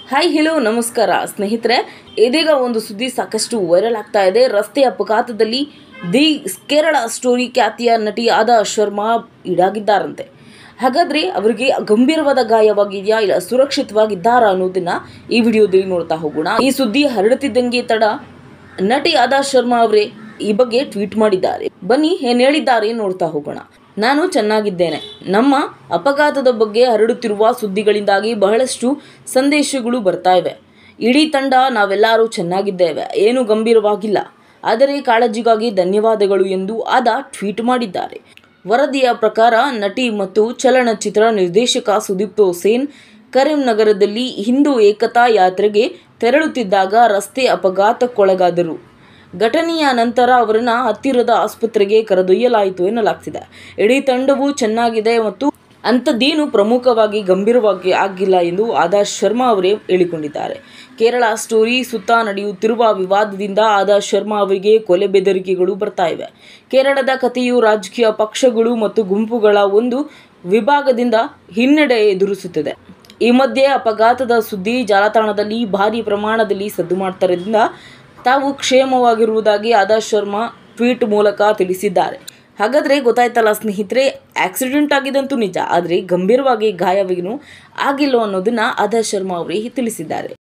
hi hello ನಮಸ್ಕಾರ ಸ್ನೇಹಿತರೆ ಇದೀಗ ಒಂದು ಸುದ್ದಿ ಸಾಕಷ್ಟು ವೈರಲ್ ಆಗ್ತಾ ಇದೆ ರಸ್ತೆ ಅಪಘಾತದಲ್ಲಿ ದಿ ಕೇರಳ ಸ್ಟೋರಿ ಖ್ಯಾತಿಯ ನಟಿ ಆದಾ ಶರ್ಮಾ ಈಡಾಗಿದ್ದಾರಂತೆ ಹಾಗಾದ್ರೆ ಅವರಿಗೆ ಗಂಭೀರವಾದ ಗಾಯವಾಗಿದೆಯಾ ಇಲ್ಲ ಸುರಕ್ಷಿತವಾಗಿದ್ದಾರಾ ಅನ್ನೋದನ್ನ ಈ ವಿಡಿಯೋದಲ್ಲಿ ನೋಡ್ತಾ ಹೋಗೋಣ ಈ ಸುದ್ದಿ ಹರಡುತ್ತಿದ್ದಂಗೆ ತಡ ನಟಿ ಆದಾ ಶರ್ಮಾ ಅವರೇ ಈ ಬಗ್ಗೆ ಟ್ವೀಟ್ ಮಾಡಿದ್ದಾರೆ ಬನ್ನಿ ಏನ್ ಹೇಳಿದ್ದಾರೆ ನೋಡ್ತಾ ಹೋಗೋಣ ನಾನು ಚೆನ್ನಾಗಿದ್ದೇನೆ ನಮ್ಮ ಅಪಘಾತದ ಬಗ್ಗೆ ಹರಡುತ್ತಿರುವ ಸುದ್ದಿಗಳಿಂದಾಗಿ ಬಹಳಷ್ಟು ಸಂದೇಶಗಳು ಬರ್ತಾ ಇವೆ ಇಡೀ ತಂಡ ನಾವೆಲ್ಲರೂ ಚೆನ್ನಾಗಿದ್ದೇವೆ ಏನು ಗಂಭೀರವಾಗಿಲ್ಲ ಆದರೆ ಕಾಳಜಿಗಾಗಿ ಧನ್ಯವಾದಗಳು ಎಂದು ಆದ ಟ್ವೀಟ್ ಮಾಡಿದ್ದಾರೆ ವರದಿಯ ಪ್ರಕಾರ ನಟಿ ಮತ್ತು ಚಲನಚಿತ್ರ ನಿರ್ದೇಶಕ ಸುದೀಪ್ ಸೇನ್ ಕರೀಂನಗರದಲ್ಲಿ ಹಿಂದೂ ಏಕತಾ ಯಾತ್ರೆಗೆ ತೆರಳುತ್ತಿದ್ದಾಗ ರಸ್ತೆ ಅಪಘಾತಕ್ಕೊಳಗಾದರು ಘಟನೆಯ ನಂತರ ಅವರನ್ನ ಹತ್ತಿರದ ಆಸ್ಪತ್ರೆಗೆ ಕರೆದೊಯ್ಯಲಾಯಿತು ಎನ್ನಲಾಗ್ತಿದೆ ಇಡೀ ತಂಡವು ಚೆನ್ನಾಗಿದೆ ಮತ್ತು ಅಂಥದ್ದೇನು ಪ್ರಮುಖವಾಗಿ ಗಂಭೀರವಾಗಿ ಆಗಿಲ್ಲ ಎಂದು ಆದರ್ಶ್ ಶರ್ಮಾ ಅವರೇ ಹೇಳಿಕೊಂಡಿದ್ದಾರೆ ಕೇರಳ ಸ್ಟೋರಿ ಸುತ್ತ ನಡೆಯುತ್ತಿರುವ ವಿವಾದದಿಂದ ಆದರ್ಶ್ ಶರ್ಮಾ ಅವರಿಗೆ ಕೊಲೆ ಬೆದರಿಕೆಗಳು ಬರ್ತಾ ಇವೆ ಕೇರಳದ ಕಥೆಯು ರಾಜಕೀಯ ಪಕ್ಷಗಳು ಮತ್ತು ಗುಂಪುಗಳ ಒಂದು ವಿಭಾಗದಿಂದ ಹಿನ್ನಡೆ ಎದುರಿಸುತ್ತಿದೆ ಈ ಮಧ್ಯೆ ಅಪಘಾತದ ಸುದ್ದಿ ಜಾಲತಾಣದಲ್ಲಿ ಭಾರಿ ಪ್ರಮಾಣದಲ್ಲಿ ಸದ್ದು ಮಾಡ್ತಾರಿಂದ ತಾವು ಕ್ಷೇಮವಾಗಿರುವುದಾಗಿ ಆದರ್ಶ್ ಶರ್ಮಾ ಟ್ವೀಟ್ ಮೂಲಕ ತಿಳಿಸಿದ್ದಾರೆ ಹಾಗಾದರೆ ಗೊತ್ತಾಯ್ತಲ್ಲ ಸ್ನೇಹಿತರೆ ಆಕ್ಸಿಡೆಂಟ್ ಆಗಿದಂತೂ ನಿಜ ಆದರೆ ಗಂಭೀರವಾಗಿ ಗಾಯವೇನು ಆಗಿಲ್ಲ ಅನ್ನೋದನ್ನ ಆದರ್ಶ್ ಶರ್ಮಾ ಅವರೇ ತಿಳಿಸಿದ್ದಾರೆ